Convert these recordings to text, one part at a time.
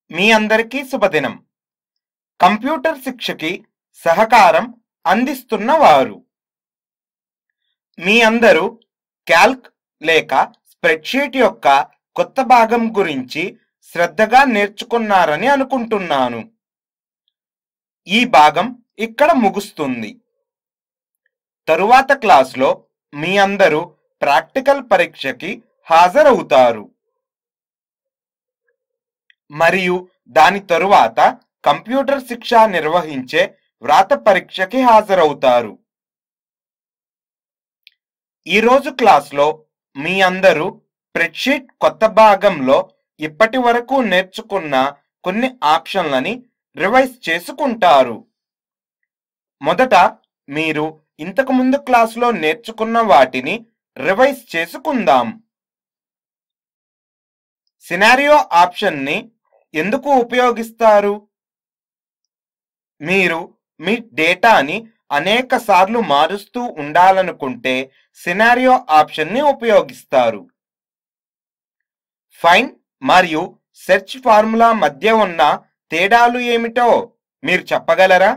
మీ అందరికీ శుభదినం కంప్యూటర్ శిక్షకి సహకారం అందిస్తున్న వారు మీ అందరూ క్యాల్క్ లేక స్ప్రెడ్షీట్ యొక్క కొత్త భాగం గురించి శ్రద్ధగా నేర్చుకున్నారని అనుకుంటున్నాను ఈ భాగం ఇక్కడ ముగుస్తుంది తరువాత క్లాస్లో మీ అందరూ ప్రాక్టికల్ పరీక్షకి హాజరవుతారు మరియు దాని తరువాత కంప్యూటర్ శిక్ష నిర్వహించే వ్రాత పరీక్షకి హాజరవుతారు ఈరోజు క్లాస్లో మీ అందరూ స్ప్రెడ్షీట్ కొత్త భాగంలో ఇప్పటి వరకు నేర్చుకున్న కొన్ని ఆప్షన్లని రివైజ్ చేసుకుంటారు మొదట మీరు ఇంతకు ముందు క్లాసులో నేర్చుకున్న వాటిని రివైజ్ చేసుకుందాం సినారియో ఆప్షన్ని ఎందుకు ఉపయోగిస్తారు మీరు మీ డేటాని అనేక సార్లు మారుస్తూ ఉండాలనుకుంటే సినారియో ఆప్షన్ని ఉపయోగిస్తారు ఫైండ్ మరియు సెర్చ్ ఫార్ములా మధ్య ఉన్న తేడాలు ఏమిటో మీరు చెప్పగలరా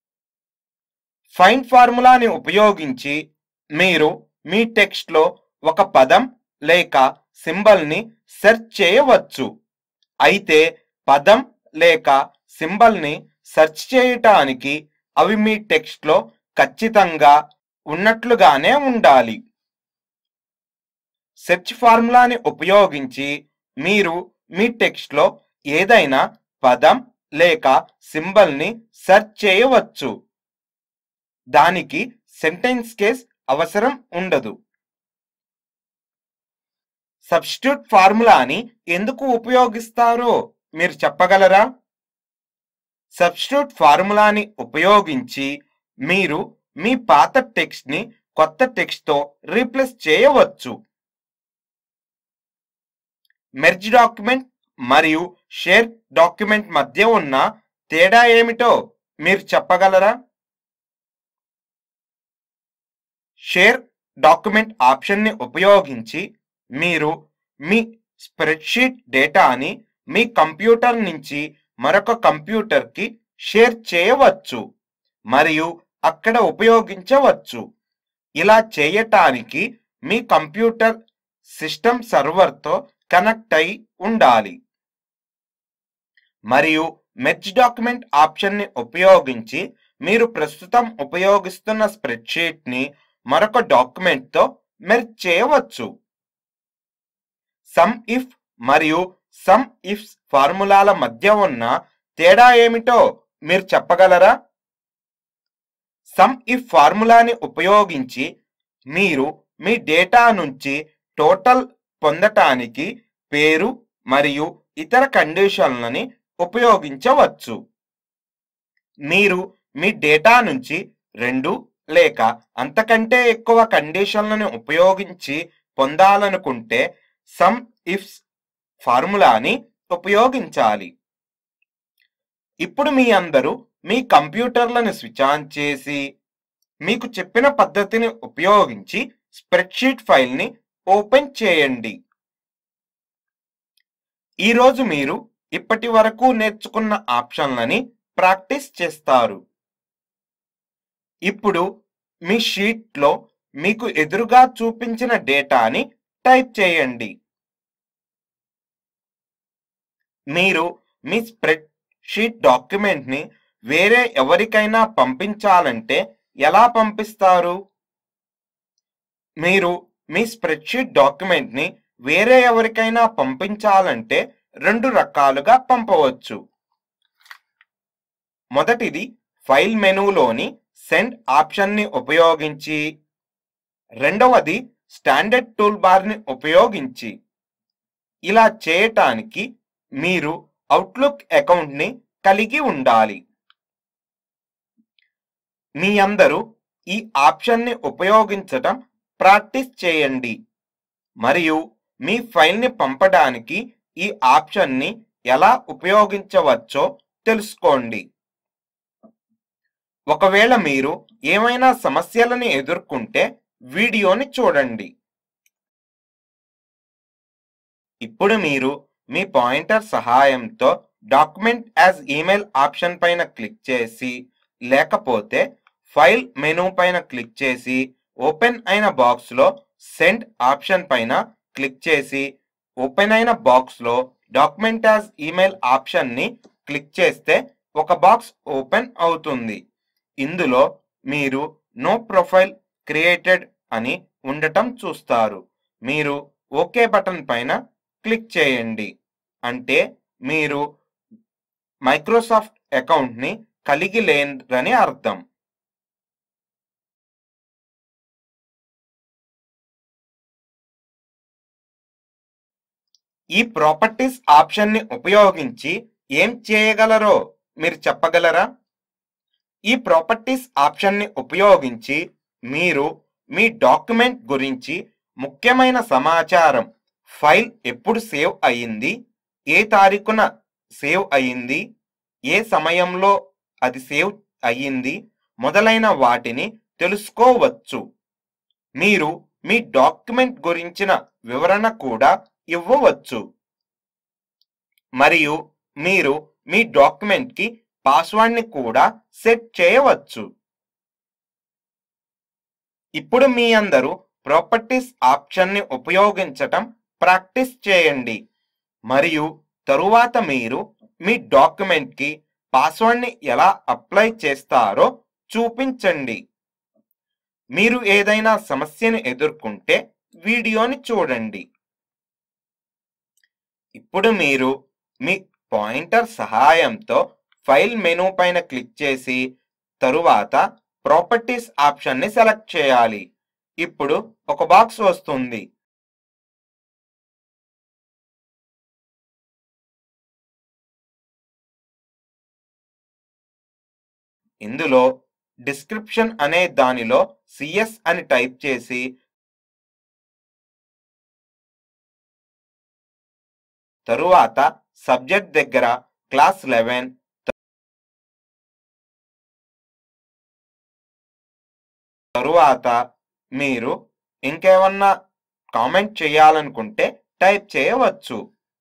ఫైండ్ ఫార్ములాని ఉపయోగించి మీరు మీ టెక్స్ట్లో ఒక పదం లేక సింబల్ని సెర్చ్ చేయవచ్చు అయితే పదం లేక సింబల్ని సెర్చ్ చేయటానికి అవి మీ టెక్స్ట్లో ఖచ్చితంగా ఉన్నట్లుగానే ఉండాలి సెర్చ్ ఫార్ములాని ఉపయోగించి మీరు మీ టెక్స్ట్లో ఏదైనా పదం లేక సింబల్ని సెర్చ్ చేయవచ్చు దానికి సెంటెన్స్ కేస్ అవసరం ఉండదు సబ్స్టిట్యూట్ ఫార్ములాని ఎందుకు ఉపయోగిస్తారో మీరు చెప్పగలరా సబ్స్టిట్యూట్ ఫార్ములాని ఉపయోగించి మీరు మీ పాత టెక్స్ట్ని కొత్త టెక్స్ట్తో రీప్లేస్ చేయవచ్చు మెర్జ్ డాక్యుమెంట్ మరియు షేర్ డాక్యుమెంట్ మధ్య ఉన్న తేడా ఏమిటో మీరు చెప్పగలరా షేర్ డాక్యుమెంట్ ఆప్షన్ని ఉపయోగించి మీరు మీ స్ప్రెడ్షీట్ డేటాని మీ కంప్యూటర్ నుంచి మరొక కంప్యూటర్కి షేర్ చేయవచ్చు మరియు అక్కడ ఉపయోగించవచ్చు ఇలా చేయటానికి మీ కంప్యూటర్ సిస్టమ్ సర్వర్తో కనెక్ట్ అయి ఉండాలి మరియు మెర్జ్ డాక్యుమెంట్ ఆప్షన్ని ఉపయోగించి మీరు ప్రస్తుతం ఉపయోగిస్తున్న స్ప్రెడ్షీట్ని మరొక డాక్యుమెంట్తో మెర్జ్ చేయవచ్చు సమ్ ఇఫ్ మరియు సమ్ ఇఫ్ ఫార్ములాల మధ్య ఉన్న తేడా ఏమిటో మీరు చెప్పగలరా సమ్ ఇఫ్ ఫార్ములాని ఉపయోగించి మీరు మీ డేటా నుంచి టోటల్ పొందటానికి పేరు మరియు ఇతర కండిషన్లని ఉపయోగించవచ్చు మీరు మీ డేటా నుంచి రెండు లేక అంతకంటే ఎక్కువ కండిషన్లను ఉపయోగించి పొందాలనుకుంటే సమ్ ఇఫ్స్ ఫార్ములాని ఉపయోగించాలి ఇప్పుడు మీ అందరూ మీ కంప్యూటర్లను స్విచ్ ఆన్ చేసి మీకు చెప్పిన పద్ధతిని ఉపయోగించి స్ప్రెడ్షీట్ ఫైల్ని ఓపెన్ చేయండి ఈరోజు మీరు ఇప్పటి వరకు నేర్చుకున్న ఆప్షన్లని ప్రాక్టీస్ చేస్తారు ఇప్పుడు మీ షీట్లో మీకు ఎదురుగా చూపించిన డేటాని టైప్ చేయండి మీరు మీ స్ప్రెడ్ షీట్ డాక్యుమెంట్ని వేరే ఎవరికైనా పంపించాలంటే ఎలా పంపిస్తారు మీరు మీ స్ప్రెడ్షీట్ డాక్యుమెంట్ని వేరే ఎవరికైనా పంపించాలంటే రెండు రకాలుగా పంపవచ్చు మొదటిది ఫైల్ మెనూలోని సెండ్ ఆప్షన్ని ఉపయోగించి రెండవది స్టాండర్డ్ టూల్ బార్ని ఉపయోగించి ఇలా చేయటానికి మీరు అవుట్లుక్ అకౌంట్ని కలిగి ఉండాలి మీ అందరూ ఈ ఆప్షన్ని ఉపయోగించటం ప్రాక్టీస్ చేయండి మరియు మీ ఫైల్ని పంపడానికి ఈ ఆప్షన్ని ఎలా ఉపయోగించవచ్చో తెలుసుకోండి ఒకవేళ మీరు ఏమైనా సమస్యలను ఎదుర్కొంటే వీడియోని చూడండి ఇప్పుడు మీరు మీ పాయింటర్ సహాయంతో డాక్యుమెంట్ యాజ్ ఈమెయిల్ ఆప్షన్ పైన క్లిక్ చేసి లేకపోతే ఫైల్ మెనూ పైన క్లిక్ చేసి ఓపెన్ అయిన బాక్స్లో సెండ్ ఆప్షన్ పైన క్లిక్ చేసి ఓపెన్ అయిన బాక్స్లో డాక్యుమెంట్ యాజ్ ఈమెయిల్ ఆప్షన్ని క్లిక్ చేస్తే ఒక బాక్స్ ఓపెన్ అవుతుంది ఇందులో మీరు నో ప్రొఫైల్ క్రియేటెడ్ అని ఉండటం చూస్తారు మీరు ఓకే బటన్ పైన క్లిక్ చేయండి అంటే మీరు మైక్రోసాఫ్ట్ అకౌంట్ని కలిగి లేరని అర్థం ఈ ప్రాపర్టీస్ ఆప్షన్ని ఉపయోగించి ఏం చేయగలరో మీరు చెప్పగలరా ఈ ప్రాపర్టీస్ ఆప్షన్ని ఉపయోగించి మీరు మీ డాక్యుమెంట్ గురించి ముఖ్యమైన సమాచారం ఫైల్ ఎప్పుడు సేవ్ అయ్యింది ఏ తారీఖున సేవ్ అయ్యింది ఏ సమయంలో అది సేవ్ అయ్యింది మొదలైన వాటిని తెలుసుకోవచ్చు మీరు మీ డాక్యుమెంట్ గురించిన వివరణ కూడా ఇవ్వవచ్చు మరియు మీరు మీ డాక్యుమెంట్కి పాస్వర్డ్ని కూడా సెట్ చేయవచ్చు ఇప్పుడు మీ అందరూ ప్రాపర్టీస్ ఆప్షన్ని ఉపయోగించటం ప్రాక్టీస్ చేయండి మరియు తరువాత మీరు మీ డాక్యుమెంట్కి పాస్వర్డ్ని ఎలా అప్లై చేస్తారో చూపించండి మీరు ఏదైనా సమస్యను ఎదుర్కొంటే వీడియోని చూడండి ఇప్పుడు మీరు మీ పాయింటర్ సహాయంతో ఫైల్ మెనూ పైన క్లిక్ చేసి తరువాత ప్రాపర్టీస్ ఆప్షన్ని సెలెక్ట్ చేయాలి ఇప్పుడు ఒక బాక్స్ వస్తుంది ఇందులో డిస్క్రిప్షన్ అనే దానిలో సిఎస్ అని టైప్ చేసి తరువాత సబ్జెక్ట్ దగ్గర క్లాస్ లెవెన్ తరువాత మీరు ఇంకేమన్నా కామెంట్ చేయాలనుకుంటే టైప్ చేయవచ్చు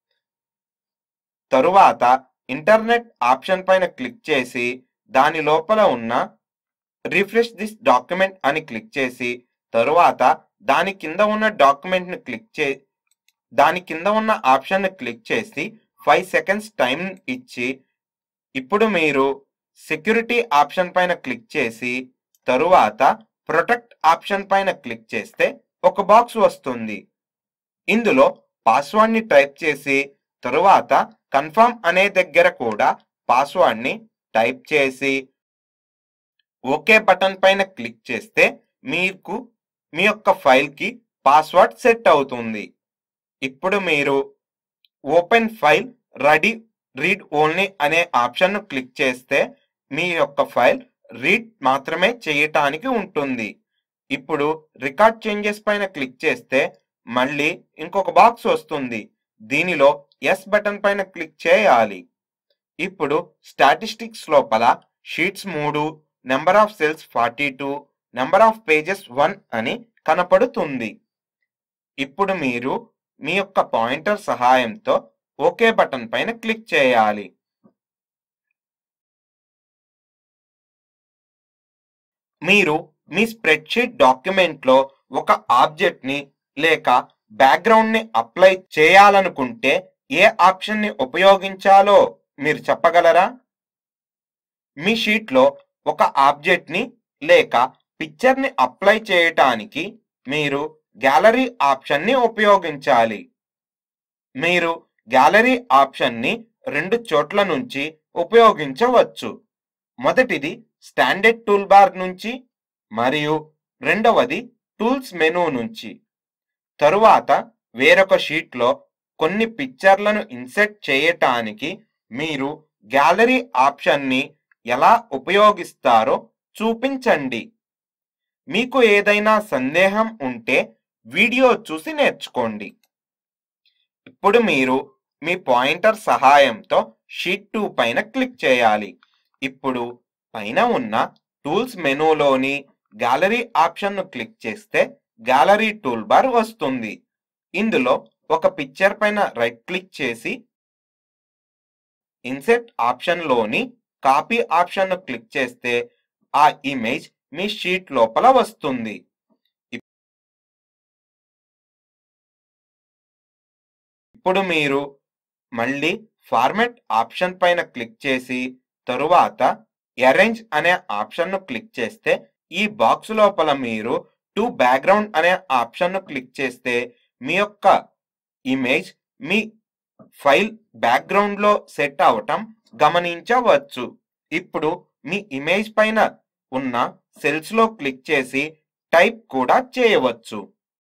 తరువాత ఇంటర్నెట్ ఆప్షన్ పైన క్లిక్ చేసి దాని లోపల ఉన్న రిఫ్రెష్ దిస్ డాక్యుమెంట్ అని క్లిక్ చేసి తరువాత దాని కింద ఉన్న డాక్యుమెంట్ ని క్లిక్ చే దాని కింద ఉన్న ఆప్షన్ ని క్లిక్ చేసి ఫైవ్ సెకండ్స్ టైం ఇచ్చి ఇప్పుడు మీరు సెక్యూరిటీ ఆప్షన్ పైన క్లిక్ చేసి తరువాత ప్రొటెక్ట్ ఆప్షన్ పైన క్లిక్ చేస్తే ఒక బాక్స్ వస్తుంది ఇందులో పాస్వర్డ్ ని టైప్ చేసి తరువాత కన్ఫర్మ్ అనే దగ్గర కూడా పాస్వర్డ్ ని టైప్ చేసి ఓకే బటన్ పైన క్లిక్ చేస్తే మీకు మీ యొక్క ఫైల్కి పాస్వర్డ్ సెట్ అవుతుంది ఇప్పుడు మీరు open file ready read only అనే ఆప్షన్ను క్లిక్ చేస్తే మీ యొక్క ఫైల్ రీడ్ మాత్రమే చేయటానికి ఉంటుంది ఇప్పుడు రికార్డ్ చేంజెస్ పైన క్లిక్ చేస్తే మళ్ళీ ఇంకొక బాక్స్ వస్తుంది దీనిలో ఎస్ బటన్ పైన క్లిక్ చేయాలి ఇప్పుడు స్టాటిస్టిక్స్ లోపల షీట్స్ మూడు number of cells forty two number of pages one అని కనపడుతుంది ఇప్పుడు మీరు మీ యొక్క పాయింటర్ సహాయంతో ఓకే బటన్ పైన క్లిక్ చేయాలి మీరు మీ స్ప్రెడ్షీట్ డాక్యుమెంట్లో ఒక ఆబ్జెక్ట్ని లేక బ్యాక్గ్రౌండ్ని అప్లై చేయాలనుకుంటే ఏ ఆప్షన్ని ఉపయోగించాలో మీరు చెప్పగలరా మీ షీట్లో ఒక ఆబ్జెక్ట్ని లేక పిక్చర్ని అప్లై చేయటానికి మీరు గ్యాలరీ ఆప్షన్ని ఉపయోగించాలి మీరు గ్యాలరీ ఆప్షన్ని రెండు చోట్ల నుంచి ఉపయోగించవచ్చు మొదటిది స్టాండర్డ్ టూల్ బార్ నుంచి మరియు రెండవది టూల్స్ మెనూ నుంచి తరువాత వేరొక షీట్లో కొన్ని పిక్చర్లను ఇన్సెట్ చేయటానికి మీరు గ్యాలరీ ఆప్షన్ని ఎలా ఉపయోగిస్తారో చూపించండి మీకు ఏదైనా సందేహం ఉంటే వీడియో చూసి నేర్చుకోండి ఇప్పుడు మీరు మీ పాయింటర్ సహాయంతో షీట్ టూ పైన క్లిక్ చేయాలి ఇప్పుడు పైన ఉన్న టూల్స్ మెనూలోని గ్యాలరీ ఆప్షన్ను క్లిక్ చేస్తే గ్యాలరీ టూల్ బార్ వస్తుంది ఇందులో ఒక పిక్చర్ పైన రైట్ క్లిక్ చేసి ఇన్సెట్ ఆప్షన్లోని కాపీ ఆప్షన్ను క్లిక్ చేస్తే ఆ ఇమేజ్ మీ షీట్ లోపల వస్తుంది ఇప్పుడు మీరు మళ్ళీ ఫార్మాట్ ఆప్షన్ పైన క్లిక్ చేసి తరువాత అరేంజ్ అనే ఆప్షన్ను క్లిక్ చేస్తే ఈ బాక్స్ లోపల మీరు టు బ్యాక్గ్రౌండ్ అనే ఆప్షన్ను క్లిక్ చేస్తే మీ యొక్క ఇమేజ్ మీ ఫైల్ బ్యాక్గ్రౌండ్లో సెట్ అవటం గమనించవచ్చు ఇప్పుడు మీ ఇమేజ్ పైన ఉన్న సెల్స్లో క్లిక్ చేసి టైప్ కూడా చేయవచ్చు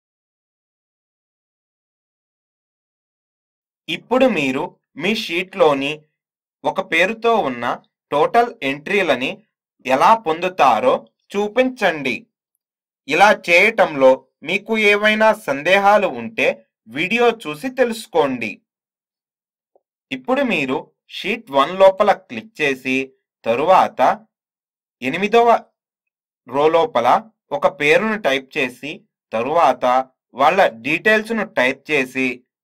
ఇప్పుడు మీరు మీ షీట్లోని ఒక పేరుతో ఉన్న టోటల్ ఎంట్రీలని ఎలా పొందుతారో చూపించండి ఇలా చేయటంలో మీకు ఏవైనా సందేహాలు ఉంటే వీడియో చూసి తెలుసుకోండి ఇప్పుడు మీరు షీట్ వన్ లోపల క్లిక్ చేసి తరువాత ఎనిమిదవ రో లోపల ఒక పేరును టైప్ చేసి తరువాత వాళ్ళ డీటెయిల్స్ను టైప్ చేసి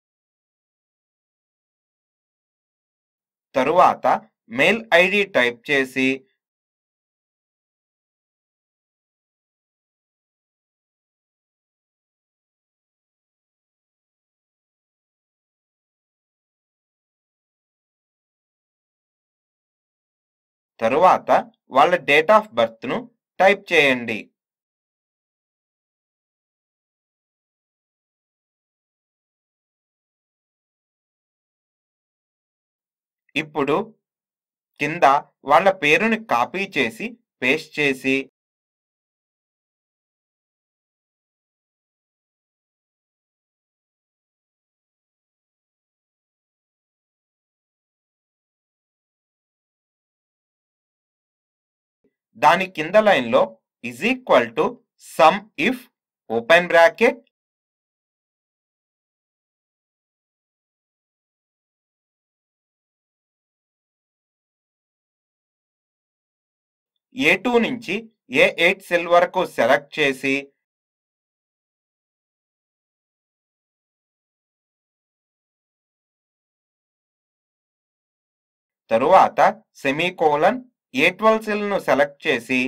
తరువాత మెయిల్ ఐడి టైప్ చేసి తరువాత వాళ్ళ డేట్ ఆఫ్ బర్త్ ను టైప్ చేయండి ఇప్పుడు కింద వాళ్ళ పేరుని కాపీ చేసి పేస్ట్ చేసి దాని కింద లైన్లో is equal to sum if open bracket A two నుంచి ఏ ఎయిట్ సెల్ వరకు సెలెక్ట్ చేసి తరువాత సెమీకోలన్ ఏ ట్వెల్వ్ సెల్ ను సెలెక్ట్ చేసి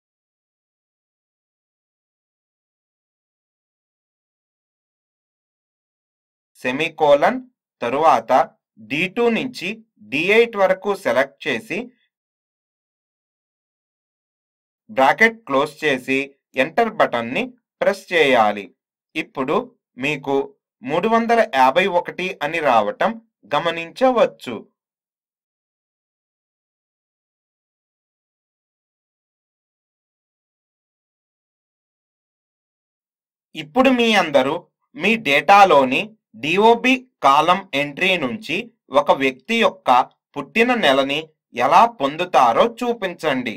సెమీకోలన్ తరువాత డి టూ నుంచి డి ఎయిట్ వరకు సెలెక్ట్ చేసి బ్రాకెట్ క్లోజ్ చేసి ఎంటర్ బటన్ ని ప్రెస్ చేయాలి ఇప్పుడు మీకు మూడు వందల యాభై ఒకటి అని రావటం గమనించవచ్చు ఇప్పుడు మీ అందరూ మీ డేటాలోని డిఓబి కాలం ఎంట్రీ నుంచి ఒక వ్యక్తి యొక్క పుట్టిన నెలని ఎలా పొందుతారో చూపించండి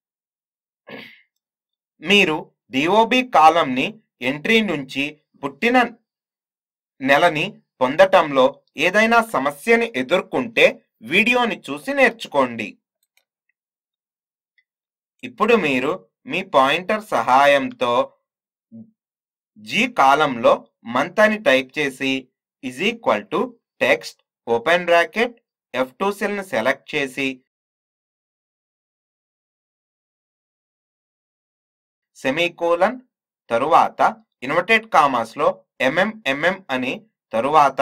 మీరు డిఓబి కాలంని ఎంట్రీ నుంచి పుట్టిన నెలని పొందటంలో ఏదైనా సమస్యని ఎదుర్కొంటే వీడియోని చూసి నేర్చుకోండి ఇప్పుడు మీరు మీ పాయింటర్ సహాయంతో జీ కాలంలో మంత్ అని టైప్ చేసి is equal to text open bracket F two సెల్ని సెలెక్ట్ చేసి సెమీకోలన్ తరువాత ఇన్వర్టెడ్ కామాస్ లో ఎంఎం ఎంఎం అని తరువాత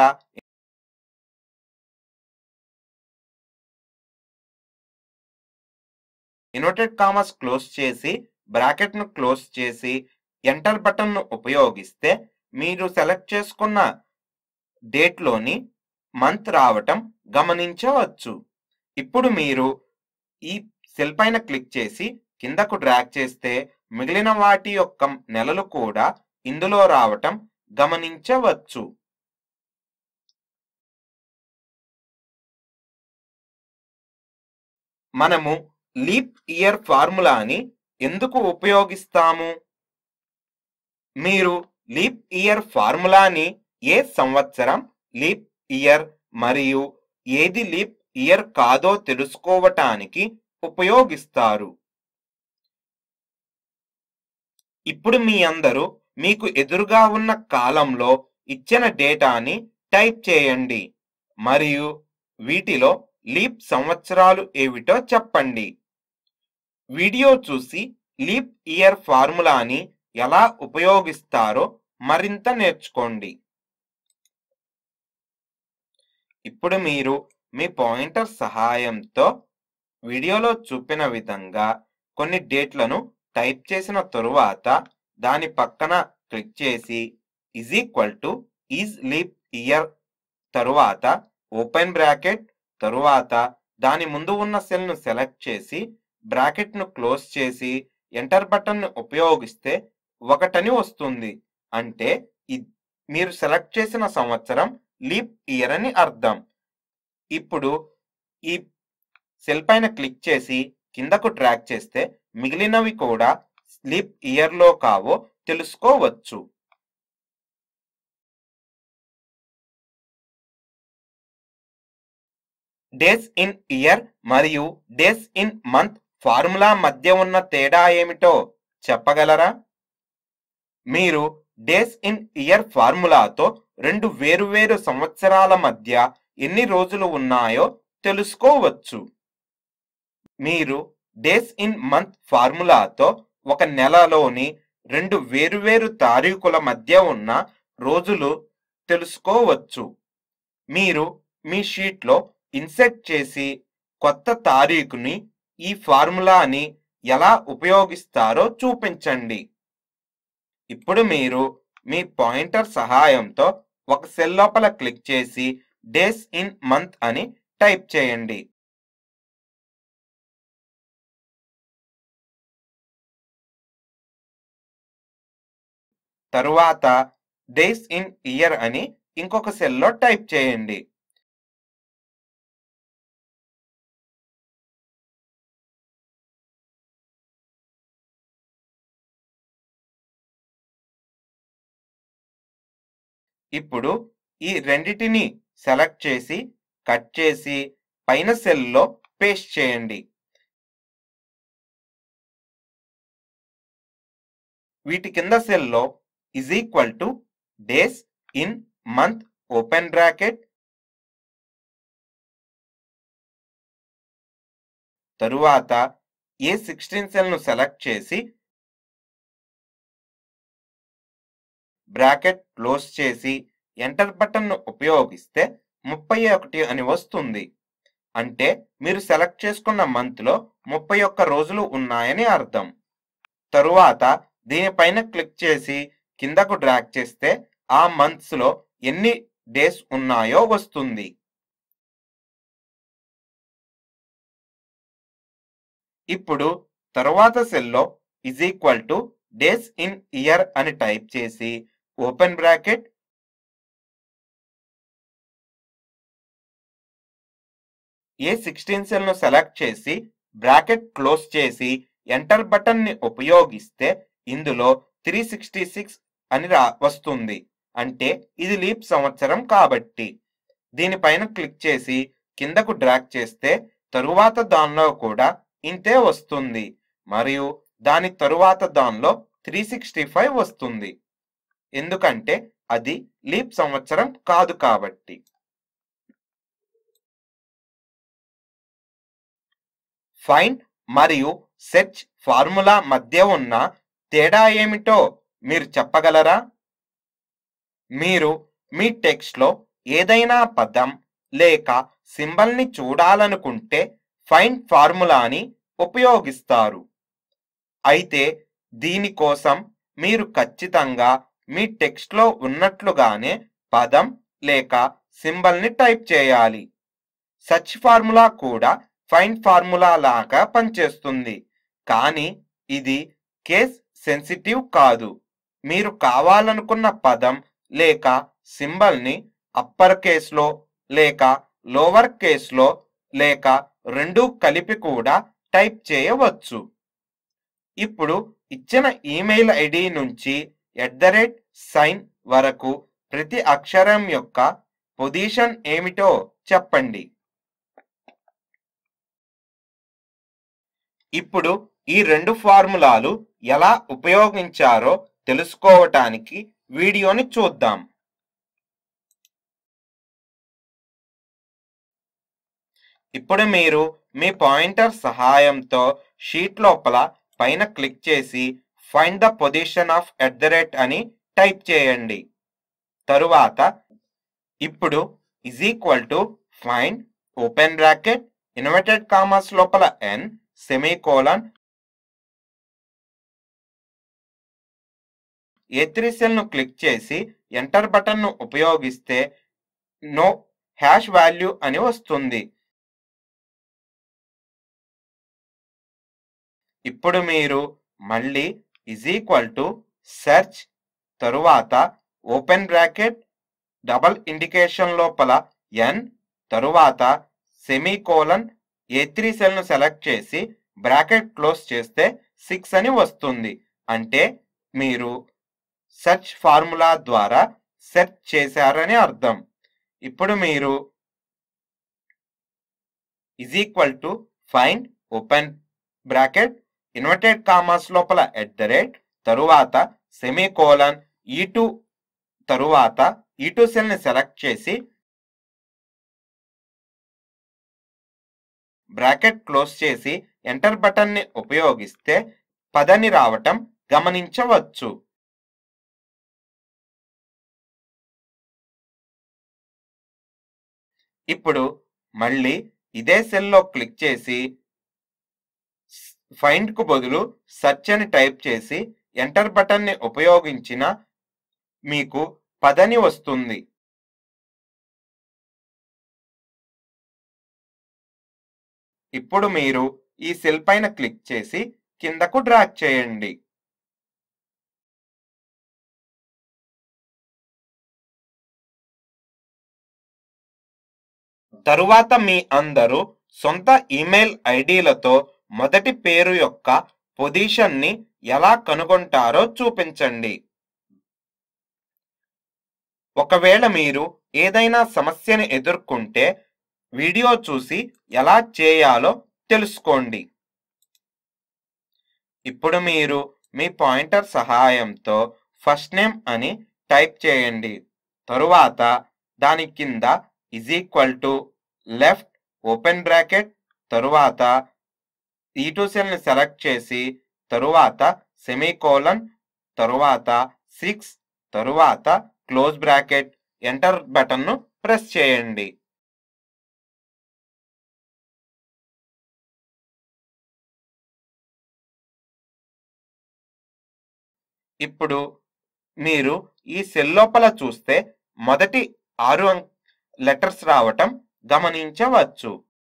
ఇన్వర్టెడ్ కామాస్ క్లోజ్ చేసి బ్రాకెట్ ను క్లోజ్ చేసి ఎంటర్ బటన్ ను ఉపయోగిస్తే మీరు సెలెక్ట్ చేసుకున్న డేట్ లోని మంత్ రావటం గమనించవచ్చు ఇప్పుడు మీరు ఈ సెల్ పైన క్లిక్ చేసి కిందకు డ్రాగ్ చేస్తే మిగిలిన వాటి యొక్క నెలలు కూడా ఇందులో రావటం గమనించవచ్చు మనము లీప్ ఇయర్ ఫార్ములాని ఎందుకు ఉపయోగిస్తాము మీరు లీప్ ఇయర్ ఫార్ములాని ఏ సంవత్సరం లీప్ ఇయర్ మరియు ఏది లీప్ ఇయర్ కాదో తెలుసుకోవటానికి ఉపయోగిస్తారు ఇప్పుడు మీ అందరూ మీకు ఎదురుగా ఉన్న కాలంలో ఇచ్చిన డేటాని టైప్ చేయండి మరియు వీటిలో లీప్ సంవత్సరాలు ఏమిటో చెప్పండి వీడియో చూసి లీప్ ఇయర్ ఫార్ములాని ఎలా ఉపయోగిస్తారో మరింత నేర్చుకోండి ఇప్పుడు మీరు మీ పాయింటర్ సహాయంతో వీడియోలో చూపిన విధంగా కొన్ని డేట్లను టైప్ చేసిన తరువాత దాని పక్కన క్లిక్ చేసి is equal to is leap year తరువాత ఓపెన్ బ్రాకెట్ తరువాత దాని ముందు ఉన్న సెల్ను సెలెక్ట్ చేసి బ్రాకెట్ను క్లోజ్ చేసి ఎంటర్ బటన్ను ఉపయోగిస్తే ఒకటని వస్తుంది అంటే ఇ- మీరు సెలెక్ట్ చేసిన సంవత్సరం లీప్ ఇయర్ అని అర్థం ఇప్పుడు ఈ సెల్ పైన క్లిక్ చేసి కిందకు ట్రాక్ చేస్తే మిగిలినవి కూడా లీప్ ఇయర్ లో కావో తెలుసుకోవచ్చు డేస్ ఇన్ ఇయర్ మరియు డేస్ ఇన్ మంత్ ఫార్ములా మధ్య ఉన్న తేడా ఏమిటో చెప్పగలరా మీరు డేస్ ఇన్ ఇయర్ ఫార్ములాతో రెండు వేరువేరు సంవత్సరాల మధ్య ఎన్ని రోజులు ఉన్నాయో తెలుసుకోవచ్చు మీరు డేస్ ఇన్ మంత్ ఫార్ములాతో ఒక నెలలోని రెండు వేరువేరు తారీఖుల మధ్య ఉన్న రోజులు తెలుసుకోవచ్చు మీరు మీ షీట్లో ఇన్సెట్ చేసి కొత్త తారీఖుని ఈ ఫార్ములాని ఎలా ఉపయోగిస్తారో చూపించండి ఇప్పుడు మీరు మీ పాయింటర్ సహాయంతో ఒక సెల్ లోపల క్లిక్ చేసి డేస్ ఇన్ మంత్ అని టైప్ చేయండి తరువాత డేస్ ఇన్ ఇయర్ అని ఇంకొక సెల్లో టైప్ చేయండి ఇప్పుడు ఈ రెండిటిని సెలెక్ట్ చేసి కట్ చేసి పైన సెల్లో పేస్ట్ చేయండి వీటి కింద సెల్లో is equal to days in month open bracket తరువాత ఏ సిక్స్టీన్ సెల్ను సెలెక్ట్ చేసి బ్రాకెట్ క్లోజ్ చేసి ఎంటర్ బటన్ను ఉపయోగిస్తే ముప్పై ఒకటి అని వస్తుంది అంటే మీరు సెలెక్ట్ చేసుకున్న మంత్లో ముప్పై ఒక్క రోజులు ఉన్నాయని అర్థం తరువాత దీనిపైన క్లిక్ చేసి కిందకు డ్రాగ్ చేస్తే ఆ మంత్స్ లో ఎన్ని డేస్ ఉన్నాయో వస్తుంది ఇప్పుడు తరువాత సెల్లో is equal to days in year అని టైప్ చేసి open bracket A sixteen cell ను సెలెక్ట్ చేసి బ్రాకెట్ క్లోజ్ చేసి ఎంటర్ బటన్ ని ఉపయోగిస్తే ఇందులో త్రీ సిక్స్టీ సిక్స్ అని రా వస్తుంది అంటే ఇది లీప్ సంవత్సరం కాబట్టి దీనిపైన క్లిక్ చేసి కిందకు డ్రాగ్ చేస్తే తరువాత దానిలో కూడా ఇంతే వస్తుంది మరియు దాని తరువాత దానిలో త్రీ సిక్స్టీ ఫైవ్ వస్తుంది ఎందుకంటే అది లీప్ సంవత్సరం కాదు కాబట్టి ఫైండ్ మరియు సెర్చ్ ఫార్ములా మధ్య ఉన్న తేడా ఏమిటో మీరు చెప్పగలరా మీరు మీ టెక్స్ట్లో ఏదైనా పదం లేక సింబల్ని చూడాలనుకుంటే ఫైండ్ ఫార్ములాని ఉపయోగిస్తారు అయితే దీనికోసం మీరు ఖచ్చితంగా మీ టెక్స్ట్లో ఉన్నట్లుగానే పదం లేక సింబల్ని టైప్ చేయాలి సర్చ్ ఫార్ములా కూడా ఫైండ్ ఫార్ములా లాగా పనిచేస్తుంది కానీ ఇది కేస్ సెన్సిటివ్ కాదు మీరు కావాలనుకున్న పదం లేక సింబల్ని అప్పర్ కేస్లో లేక లోవర్ కేస్లో లేక రెండూ కలిపి కూడా టైప్ చేయవచ్చు ఇప్పుడు ఇచ్చిన ఈమెయిల్ ఐడి నుంచి ఎట్ ద రేట్ సైన్ వరకు ప్రతి అక్షరం యొక్క పొజిషన్ ఏమిటో చెప్పండి ఇప్పుడు ఈ రెండు ఫార్ములాలు ఎలా ఉపయోగించారో తెలుసుకోవటానికి వీడియోని చూద్దాం ఇప్పుడు మీరు మీ పాయింటర్ సహాయంతో షీట్ లోపల పైన క్లిక్ చేసి find the position of at the rate అని టైప్ చేయండి తరువాత ఇప్పుడు is equal to find open bracket inverted commas లోపల ఎన్ సెమీకోలన్ ఏ త్రీ సెల్ను క్లిక్ చేసి ఎంటర్ బటన్ను ఉపయోగిస్తే నో హ్యాష్ వాల్యూ అని వస్తుంది ఇప్పుడు మీరు మళ్ళీ ఇజ్ ఈక్వల్ టు సెర్చ్ తరువాత ఓపెన్ బ్రాకెట్ డబల్ ఇండికేషన్ లోపల ఎన్ తరువాత సెమీకోలన్ ఏ త్రీ సెల్ను సెలెక్ట్ చేసి బ్రాకెట్ క్లోజ్ చేస్తే సిక్స్ అని వస్తుంది అంటే మీరు సెర్చ్ ఫార్ములా ద్వారా సెర్చ్ చేశారని అర్థం ఇప్పుడు మీరు is equal to find open bracket inverted commas లోపల ఎట్ ద రేట్ తరువాత సెమీకోలన్ ఈ టూ తరువాత ఈ టూ సెల్ని సెలెక్ట్ చేసి బ్రాకెట్ క్లోజ్ చేసి ఎంటర్ బటన్ని ఉపయోగిస్తే పదని రావటం గమనించవచ్చు ఇప్పుడు మళ్ళీ ఇదే సెల్లో క్లిక్ చేసి ఫైండ్ కు బదులు సెర్చ్ అని టైప్ చేసి ఎంటర్ బటన్ని ఉపయోగించిన మీకు పదని వస్తుంది ఇప్పుడు మీరు ఈ సెల్ పైన క్లిక్ చేసి కిందకు డ్రాగ్ చేయండి తరువాత మీ అందరూ సొంత ఈమెయిల్ ఐడీలతో మొదటి పేరు యొక్క పొజిషన్ని ఎలా కనుగొంటారో చూపించండి ఒకవేళ మీరు ఏదైనా సమస్యను ఎదుర్కొంటే వీడియో చూసి ఎలా చేయాలో తెలుసుకోండి ఇప్పుడు మీరు మీ పాయింటర్ సహాయంతో ఫస్ట్ నేమ్ అని టైప్ చేయండి తరువాత దాని కింద is equal to left open bracket తరువాత ఈ టూ సెల్ని సెలెక్ట్ చేసి తరువాత సెమీకోలన్ తరువాత సిక్స్ తరువాత క్లోజ్ బ్రాకెట్ ఎంటర్ బటన్ను ప్రెస్ చేయండి ఇప్పుడు మీరు ఈ సెల్ లోపల చూస్తే మొదటి ఆరు లెటర్స్ రావటం గమనించవచ్చు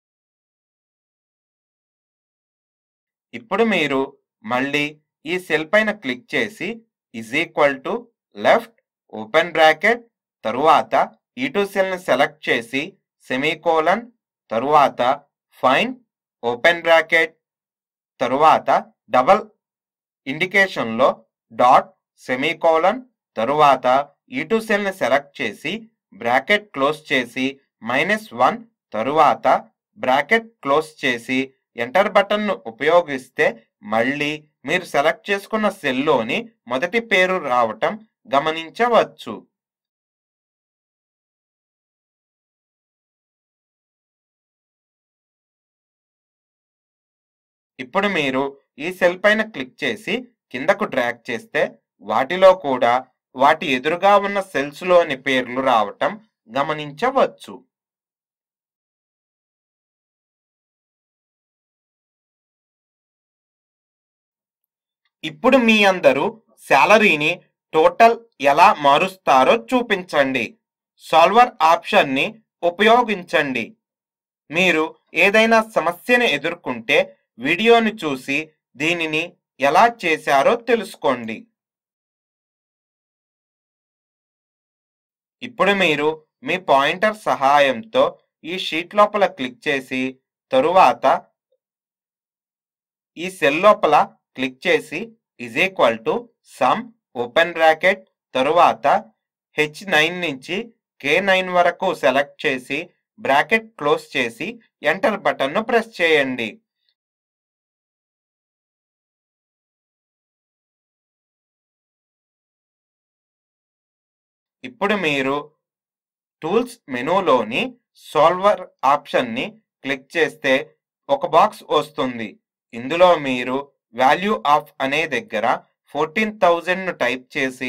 ఇప్పుడు మీరు మళ్ళీ ఈ సెల్ పైన క్లిక్ చేసి is equal to left open bracket తరువాత ఈ టూ సెల్ని సెలెక్ట్ చేసి సెమీకోలన్ తరువాత ఫైన్ ఓపెన్ బ్రాకెట్ తరువాత డబల్ ఇండికేషన్లో డాట్ సెమీకోలన్ తరువాత ఈ టూ సెల్ని సెలెక్ట్ చేసి బ్రాకెట్ క్లోజ్ చేసి మైనస్ వన్ తరువాత బ్రాకెట్ క్లోజ్ చేసి ఎంటర్ బటన్ను ఉపయోగిస్తే మళ్ళీ మీరు సెలెక్ట్ చేసుకున్న సెల్లోని మొదటి పేరు రావటం గమనించవచ్చు ఇప్పుడు మీరు ఈ సెల్ పైన క్లిక్ చేసి కిందకు డ్రాగ్ చేస్తే వాటిలో కూడా వాటి ఎదురుగా ఉన్న సెల్స్ లోని పేర్లు రావటం గమనించవచ్చు ఇప్పుడు మీ అందరూ శాలరీని టోటల్ ఎలా మారుస్తారో చూపించండి సాల్వర్ ఆప్షన్ని ఉపయోగించండి మీరు ఏదైనా సమస్యను ఎదుర్కొంటే వీడియోని చూసి దీనిని ఎలా చేశారో తెలుసుకోండి ఇప్పుడు మీరు మీ పాయింటర్ సహాయంతో ఈ షీట్ లోపల క్లిక్ చేసి తరువాత ఈ సెల్ లోపల క్లిక్ చేసి is equal to sum open bracket తరువాత హెచ్ నైన్ నుంచి కే నైన్ వరకు సెలెక్ట్ చేసి బ్రాకెట్ క్లోజ్ చేసి ఎంటర్ బటన్ను ప్రెస్ చేయండి ఇప్పుడు మీరు టూల్స్ మెనూలోని సాల్వర్ ఆప్షన్ని క్లిక్ చేస్తే ఒక బాక్స్ వస్తుంది ఇందులో మీరు వాల్యూ ఆఫ్ అనే దగ్గర ఫోర్టీన్ థౌజండ్ ను టైప్ చేసి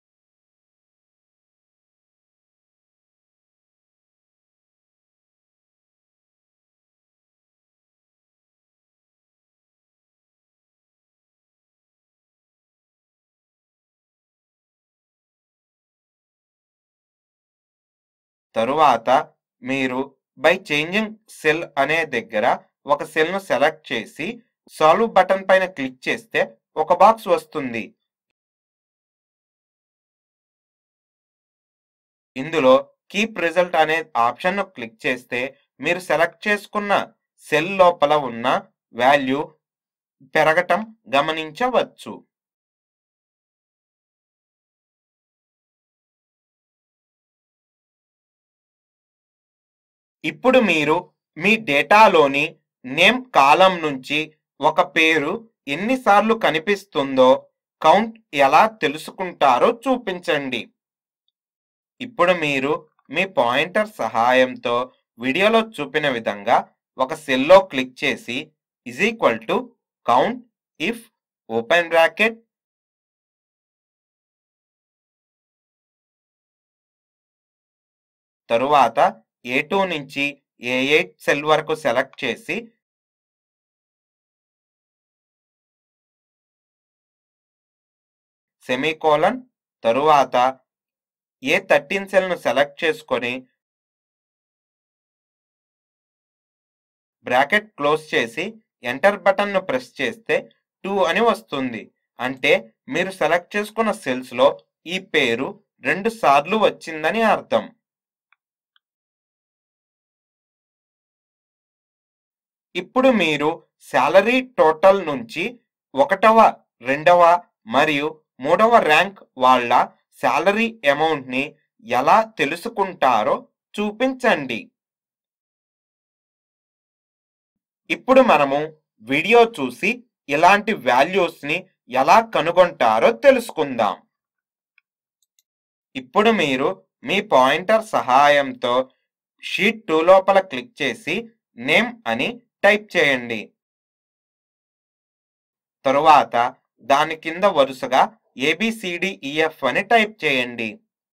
తరువాత మీరు బై చేంజింగ్ సెల్ అనే దగ్గర ఒక సెల్ ను సెలెక్ట్ చేసి సాల్వ్ బటన్ పైన క్లిక్ చేస్తే ఒక బాక్స్ వస్తుంది ఇందులో కీప్ రిజల్ట్ అనే ఆప్షన్ ను క్లిక్ చేస్తే మీరు సెలెక్ట్ చేసుకున్న సెల్ లోపల ఉన్న వాల్యూ పెరగటం గమనించవచ్చు ఇప్పుడు మీరు మీ డేటాలోని నేమ్ కాలం నుంచి ఒక పేరు ఎన్నిసార్లు కనిపిస్తుందో కౌంట్ ఎలా తెలుసుకుంటారో చూపించండి ఇప్పుడు మీరు మీ పాయింటర్ సహాయంతో వీడియోలో చూపిన విధంగా ఒక సెల్లో క్లిక్ చేసి is equal to count if open bracket తరువాత ఏ టూ నుంచి ఏ ఎయిట్ సెల్ వరకు సెలెక్ట్ చేసి సెమీకోలన్ తరువాత ఏ థర్టీన్ సెల్ను సెలెక్ట్ చేసుకొని బ్రాకెట్ క్లోజ్ చేసి ఎంటర్ బటన్ను ప్రెస్ చేస్తే టూ అని వస్తుంది అంటే మీరు సెలెక్ట్ చేసుకున్న సెల్స్లో ఈ పేరు రెండు సార్లు వచ్చిందని అర్థం ఇప్పుడు మీరు శాలరీ టోటల్ నుంచి ఒకటవ రెండవ మరియు మూడవ ర్యాంక్ వాళ్ళ శాలరీ అమౌంట్ని ఎలా తెలుసుకుంటారో చూపించండి ఇప్పుడు మనము వీడియో చూసి ఇలాంటి వాల్యూస్ని ఎలా కనుగొంటారో తెలుసుకుందాం ఇప్పుడు మీరు మీ పాయింటర్ సహాయంతో షీట్ టూ లోపల క్లిక్ చేసి నేమ్ అని టైప్ చేయండి తరువాత దాని కింద వరుసగా ఏబిసిడిఈఎఫ్ అని టైప్ చేయండి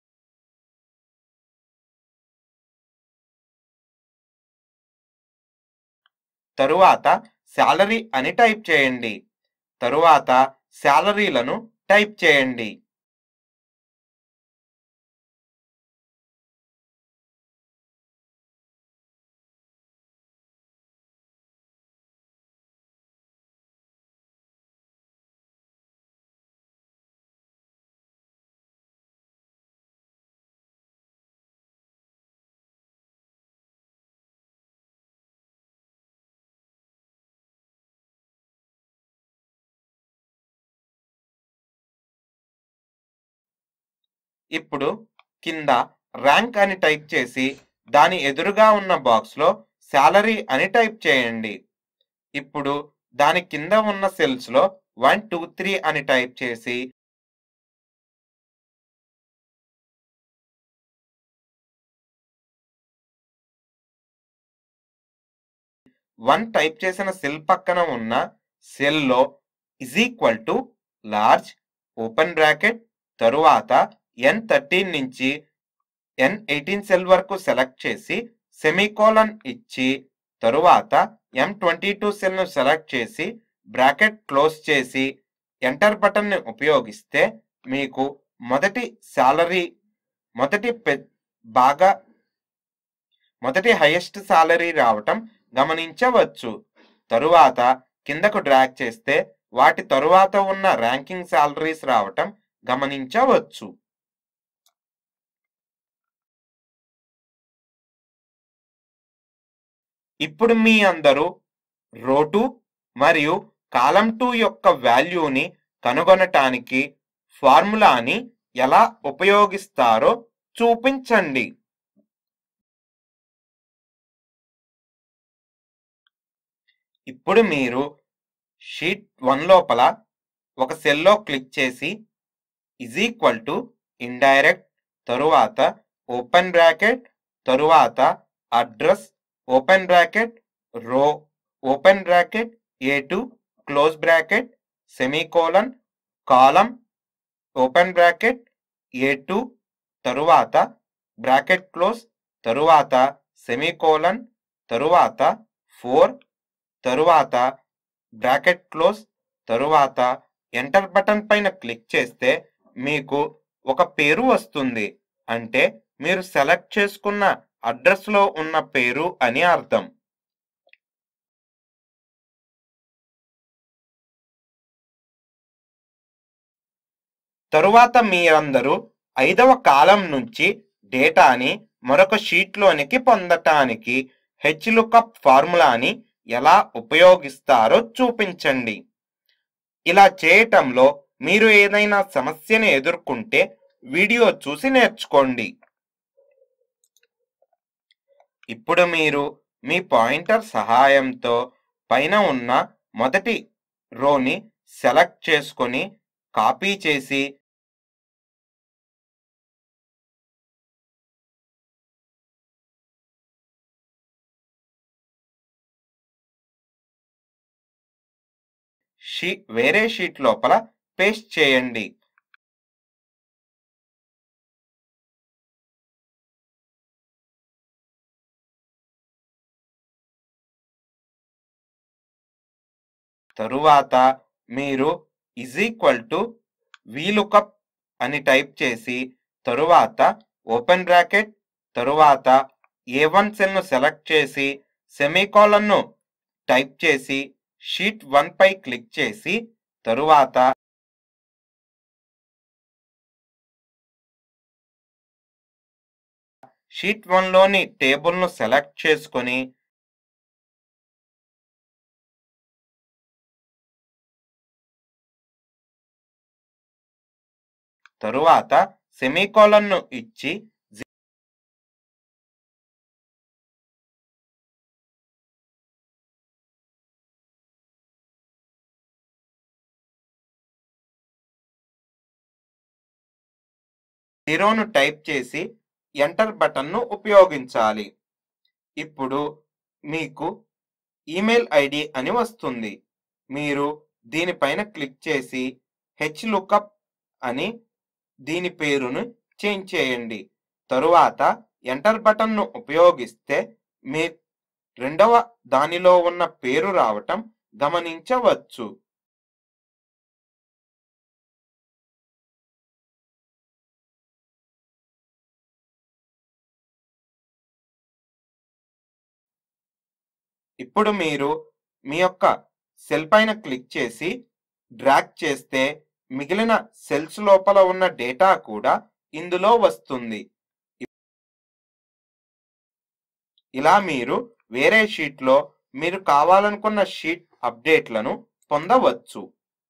తరువాత శాలరీ అని టైప్ చేయండి తరువాత శాలరీలను టైప్ చేయండి ఇప్పుడు కింద ర్యాంక్ అని టైప్ చేసి దాని ఎదురుగా ఉన్న బాక్స్లో శాలరీ అని టైప్ చేయండి ఇప్పుడు దాని కింద ఉన్న సెల్స్లో వన్ టూ త్రీ అని టైప్ చేసి వన్ టైప్ చేసిన సెల్ పక్కన ఉన్న సెల్లో is equal to large open bracket తరువాత ఎన్ థర్టీన్ నుంచి ఎన్ ఎయిటీన్ సెల్ వరకు సెలెక్ట్ చేసి సెమీకోలన్ ఇచ్చి తరువాత ఎం ట్వంటీ టూ సెల్ను సెలెక్ట్ చేసి బ్రాకెట్ క్లోజ్ చేసి ఎంటర్ బటన్ని ఉపయోగిస్తే మీకు మొదటి శాలరీ మొదటి పె బాగా మొదటి హైయెస్ట్ శాలరీ రావటం గమనించవచ్చు తరువాత కిందకు డ్రాగ్ చేస్తే వాటి తరువాత ఉన్న ర్యాంకింగ్ శాలరీస్ రావటం గమనించవచ్చు ఇప్పుడు మీ అందరూ రో టూ మరియు కాలం టూ యొక్క వాల్యూని కనుగొనటానికి ఫార్ములాని ఎలా ఉపయోగిస్తారో చూపించండి ఇప్పుడు మీరు షీట్ వన్ లోపల ఒక సెల్లో క్లిక్ చేసి ఇజ్ ఈక్వల్ టు ఇండైరెక్ట్ తరువాత ఓపెన్ బ్రాకెట్ తరువాత address open bracket row open bracket A two close bracket semicolon column open bracket A two తరువాత బ్రాకెట్ క్లోజ్ తరువాత సెమీకోలన్ తరువాత ఫోర్ తరువాత బ్రాకెట్ క్లోజ్ తరువాత ఎంటర్ బటన్ పైన click చేస్తే మీకు ఒక పేరు వస్తుంది అంటే మీరు సెలెక్ట్ చేసుకున్న అడ్రస్ లో ఉన్న పేరు అని అర్థం తరువాత మీరందరూ ఐదవ కాలం నుంచి డేటాని మరొక షీట్లోనికి పొందటానికి హెచ్లుకప్ ఫార్ములాని ఎలా ఉపయోగిస్తారో చూపించండి ఇలా చేయటంలో మీరు ఏదైనా సమస్యను ఎదుర్కొంటే వీడియో చూసి నేర్చుకోండి ఇప్పుడు మీరు మీ పాయింటర్ సహాయంతో పైన ఉన్న మొదటి రోని సెలెక్ట్ చేసుకొని కాపీ చేసి షీ వేరే షీట్ లోపల పేస్ట్ చేయండి తరువాత మీరు ఇజ్ ఈక్వల్ టు వీలుకప్ అని టైప్ చేసి తరువాత ఓపెన్ బ్రాకెట్ తరువాత ఏ వన్ సెల్ను సెలెక్ట్ చేసి సెమీకాలన్ను టైప్ చేసి షీట్ వన్ పై క్లిక్ చేసి తరువాత షీట్ వన్లోని టేబుల్ను సెలెక్ట్ చేసుకొని తరువాత సెమీకోలన్ను ఇచ్చి జీరోను టైప్ చేసి ఎంటర్ బటన్ను ఉపయోగించాలి ఇప్పుడు మీకు ఈమెయిల్ ఐడి అని వస్తుంది మీరు దీనిపైన క్లిక్ చేసి హెచ్ లుకప్ అని దీని పేరును చేంజ్ చేయండి తరువాత ఎంటర్ బటన్ను ఉపయోగిస్తే మీ రెండవ దానిలో ఉన్న పేరు రావటం గమనించవచ్చు ఇప్పుడు మీరు మీ యొక్క సెల్ పైన క్లిక్ చేసి డ్రాగ్ చేస్తే మిగిలిన సెల్స్ లోపల ఉన్న డేటా కూడా ఇందులో వస్తుంది ఇలా మీరు వేరే షీట్లో మీరు కావాలనుకున్న షీట్ అప్డేట్లను పొందవచ్చు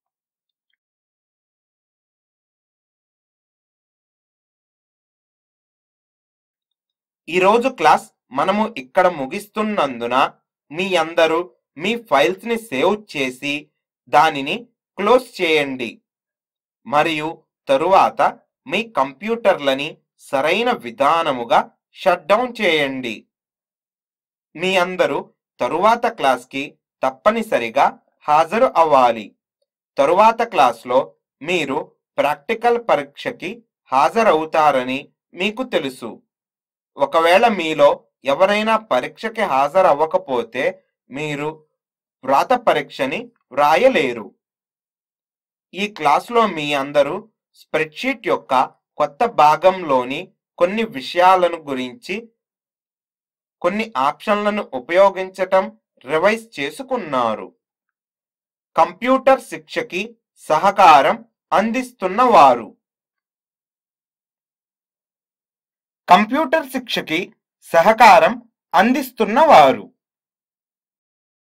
ఈరోజు క్లాస్ మనము ఇక్కడ ముగిస్తున్నందున మీ అందరూ మీ ఫైల్స్ ని సేవ్ చేసి దానిని క్లోజ్ చేయండి మరియు తరువాత మీ కంప్యూటర్లని సరైన విధానముగా షట్ డౌన్ చేయండి మీ అందరూ తరువాత క్లాస్కి తప్పనిసరిగా హాజరు అవ్వాలి తరువాత క్లాస్లో మీరు ప్రాక్టికల్ పరీక్షకి హాజరవుతారని మీకు తెలుసు ఒకవేళ మీలో ఎవరైనా పరీక్షకి హాజరవ్వకపోతే మీరు వ్రాత పరీక్షని వ్రాయలేరు ఈ క్లాస్లో మీ అందరూ స్ప్రెడ్షీట్ యొక్క కొత్త భాగంలోని కొన్ని విషయాలను గురించి కొన్ని ఆప్షన్లను ఉపయోగించటం రివైజ్ చేసుకున్నారు కంప్యూటర్ శిక్షకి సహకారం అందిస్తున్నవారు కంప్యూటర్ శిక్షకి సహకారం అందిస్తున్నవారు